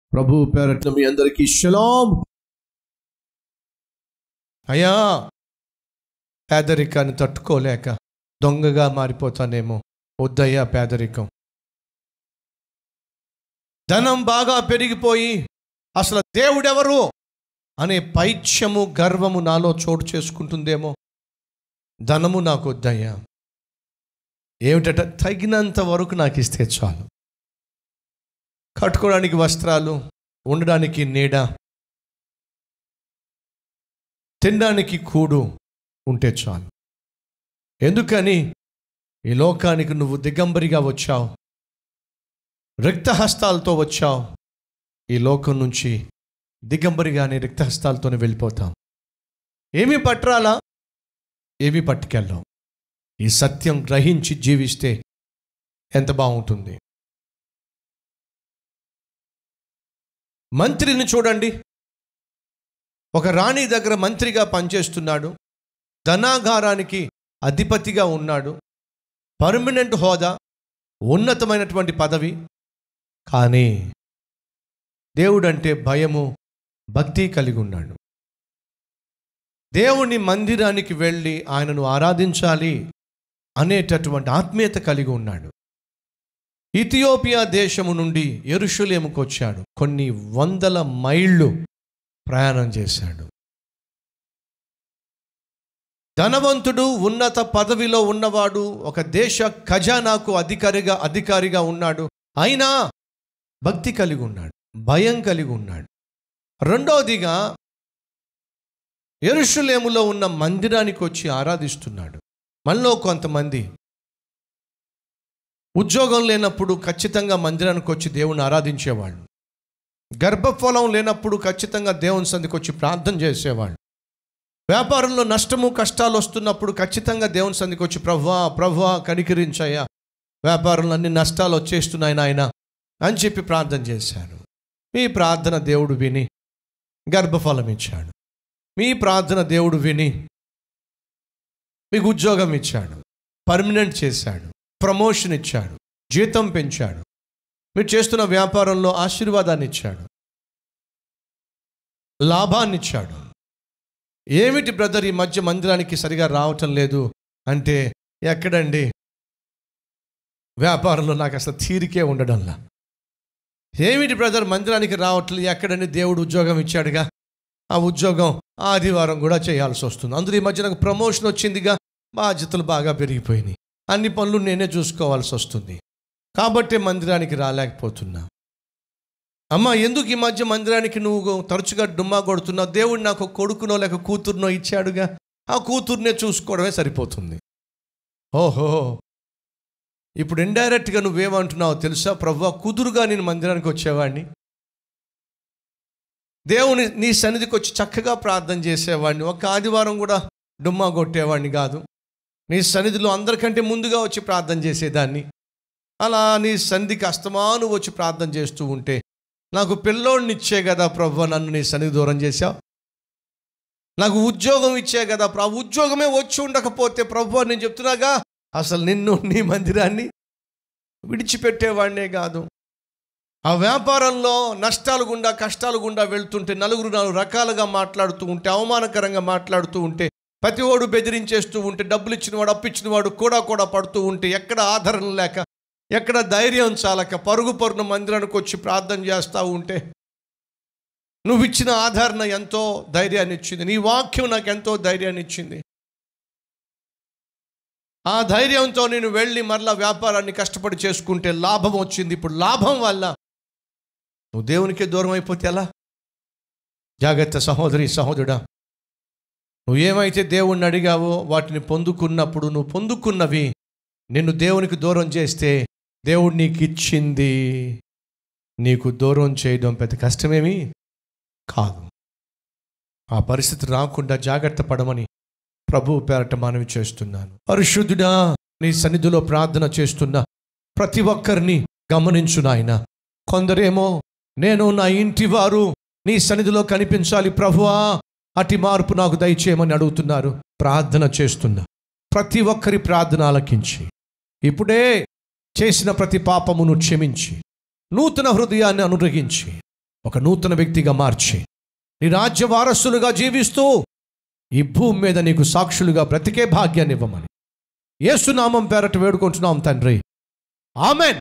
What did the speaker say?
ప్రభు పేరట్న మీ అందరికీ షలాం అయ్యా పేదరికాన్ని తట్టుకోలేక దొంగగా మారిపోతానేమో వద్దయ్యా పేదరికం ధనం బాగా పెరిగిపోయి అసలు దేవుడెవరు అనే పైత్యము గర్వము నాలో చోటు చేసుకుంటుందేమో ధనము నాకు వద్దయ్యా ఏమిటట తగినంత వరకు నాకు ఇస్తే చాలు కట్టుకోవడానికి వస్త్రాలు ఉండడానికి నీడ తినడానికి కూడు ఉంటే చాలు ఎందుకని ఈ లోకానికి నువ్వు దిగంబరిగా వచ్చావు రిక్తహస్తాలతో వచ్చావు ఈ లోకం నుంచి దిగంబరిగానే రిక్తహస్తాలతోనే వెళ్ళిపోతాం ఏమి పట్టరాలా ఏమి పట్టుకెళ్ళాం ఈ సత్యం గ్రహించి జీవిస్తే ఎంత బాగుంటుంది మంత్రిని చూడండి ఒక రాణి దగ్గర మంత్రిగా పనిచేస్తున్నాడు ధనాగారానికి అధిపతిగా ఉన్నాడు పర్మనెంట్ హోదా ఉన్నతమైనటువంటి పదవి కానీ దేవుడంటే భయము భక్తి కలిగి ఉన్నాడు దేవుని మందిరానికి వెళ్ళి ఆయనను ఆరాధించాలి అనేటటువంటి ఆత్మీయత కలిగి ఉన్నాడు ఇథియోపియా దేశము నుండి ఎరుషులేముకు వచ్చాడు కొన్ని వందల మైళ్ళు ప్రయాణం చేశాడు ధనవంతుడు ఉన్నత పదవిలో ఉన్నవాడు ఒక దేశ ఖజానాకు అధికారిగా అధికారిగా ఉన్నాడు అయినా భక్తి కలిగి ఉన్నాడు భయం కలిగి ఉన్నాడు రెండవదిగా ఎరుషులేములో ఉన్న మందిరానికి వచ్చి ఆరాధిస్తున్నాడు మనలో కొంతమంది ఉద్యోగం లేనప్పుడు ఖచ్చితంగా మందిరానికి వచ్చి దేవుని ఆరాధించేవాళ్ళు గర్భఫలం లేనప్పుడు ఖచ్చితంగా దేవుని సందికి వచ్చి ప్రార్థన చేసేవాళ్ళు వ్యాపారంలో నష్టము కష్టాలు వస్తున్నప్పుడు ఖచ్చితంగా దేవుని సందికి వచ్చి ప్రభువా ప్రభువా కనికరించయ్యా వ్యాపారంలో అన్ని నష్టాలు వచ్చేస్తున్నాయి నాయన అని చెప్పి ప్రార్థన చేశారు మీ ప్రార్థన దేవుడు విని గర్భఫలం ఇచ్చాడు మీ ప్రార్థన దేవుడు విని మీకు ఉద్యోగం ఇచ్చాడు పర్మనెంట్ చేశాడు ప్రమోషన్ ఇచ్చాడు జీతం పెంచాడు మీరు చేస్తున్న వ్యాపారంలో ఆశీర్వాదాన్ని ఇచ్చాడు లాభాన్ని ఇచ్చాడు ఏమిటి బ్రదర్ ఈ మధ్య మందిరానికి సరిగా రావటం లేదు అంటే ఎక్కడండి వ్యాపారంలో నాకు అసలు తీరికే ఉండడంలా ఏమిటి బ్రదర్ మందిరానికి రావట్లేదు ఎక్కడండి దేవుడు ఉద్యోగం ఇచ్చాడుగా ఆ ఉద్యోగం ఆదివారం కూడా చేయాల్సి వస్తుంది అందులో ఈ మధ్య నాకు ప్రమోషన్ వచ్చిందిగా బాధ్యతలు బాగా పెరిగిపోయినాయి అన్ని పనులు నేనే చూసుకోవాల్సి వస్తుంది కాబట్టే మందిరానికి రాలేకపోతున్నా అమ్మ ఎందుకు ఈ మధ్య మందిరానికి నువ్వు తరచుగా డుమ్మా కొడుతున్నావు దేవుడు నాకు కొడుకునో లేక కూతురునో ఇచ్చాడుగా ఆ కూతుర్నే చూసుకోవడమే సరిపోతుంది ఓహో ఇప్పుడు ఇండైరెక్ట్గా నువ్వేమంటున్నావు తెలుసా ప్రభు కుదురుగా నేను మందిరానికి వచ్చేవాడిని దేవుని నీ సన్నిధికి వచ్చి చక్కగా ప్రార్థన చేసేవాడిని ఒక ఆదివారం కూడా డుమ్మా కొట్టేవాడిని కాదు నీ సన్నిధిలో అందరికంటే ముందుగా వచ్చి ప్రార్థన చేసేదాన్ని అలా నీ సన్నిధికి అస్తమాను వచ్చి ప్రార్థన చేస్తూ ఉంటే నాకు పిల్లోడిని ఇచ్చే కదా ప్రభు నన్ను నీ సన్నిధి దూరం చేశావు నాకు ఉద్యోగం ఇచ్చే కదా ప్రభు ఉద్యోగమే వచ్చి ఉండకపోతే ప్రభు నేను చెప్తున్నాగా అసలు నిన్ను నీ మందిరాన్ని విడిచిపెట్టేవాడినే కాదు ఆ వ్యాపారంలో నష్టాలు గుండా కష్టాలు గుండా వెళ్తుంటే నలుగురు నాలుగు రకాలుగా మాట్లాడుతూ ఉంటే అవమానకరంగా మాట్లాడుతూ ఉంటే ప్రతి ఓడు బెదిరించేస్తూ ఉంటే డబ్బులు ఇచ్చిన వాడు అప్పిచ్చిన వాడు కూడా కూడా పడుతూ ఉంటే ఎక్కడ ఆదరణ లేక ఎక్కడ ధైర్యం చాలక పరుగు పరున మందిరానికి వచ్చి ప్రార్థన చేస్తూ ఉంటే నువ్వు ఇచ్చిన ఆదరణ ఎంతో ధైర్యాన్ని ఇచ్చింది నీ వాక్యం నాకు ఎంతో ధైర్యాన్ని ఇచ్చింది ఆ ధైర్యంతో నేను వెళ్ళి మరలా వ్యాపారాన్ని కష్టపడి చేసుకుంటే లాభం వచ్చింది ఇప్పుడు లాభం వల్ల నువ్వు దేవునికే దూరం అయిపోతే ఎలా జాగ్రత్త సహోదరి సహోదరుడా నువ్వు ఏమైతే దేవుణ్ణి అడిగావో వాటిని పొందుకున్నప్పుడు నువ్వు పొందుకున్నవి నిన్ను దేవునికి దూరం చేస్తే దేవుడు నీకు ఇచ్చింది నీకు దూరం చేయడం పెద్ద కష్టమేమి కాదు ఆ పరిస్థితి రాకుండా జాగ్రత్త పడమని ప్రభు పేరట మనవి చేస్తున్నాను పరిశుద్ధుడా నీ సన్నిధిలో ప్రార్థన చేస్తున్న ప్రతి ఒక్కరిని గమనించు నాయన కొందరేమో నేను నా ఇంటి వారు నీ సన్నిధిలో కనిపించాలి ప్రభువా అటి మార్పు నాకు దయచేయమని అడుగుతున్నారు ప్రార్థన చేస్తున్నా ప్రతి ఒక్కరి ప్రార్థన ఆలకించి ఇప్పుడే చేసిన ప్రతి పాపమును క్షమించి నూతన హృదయాన్ని అనుగ్రహించి ఒక నూతన వ్యక్తిగా మార్చి నీ రాజ్య వారసులుగా జీవిస్తూ ఈ భూమి మీద నీకు సాక్షులుగా బ్రతికే భాగ్యాన్ని ఇవ్వమని యేసునామం పేరట వేడుకుంటున్నాం తండ్రి ఆమెన్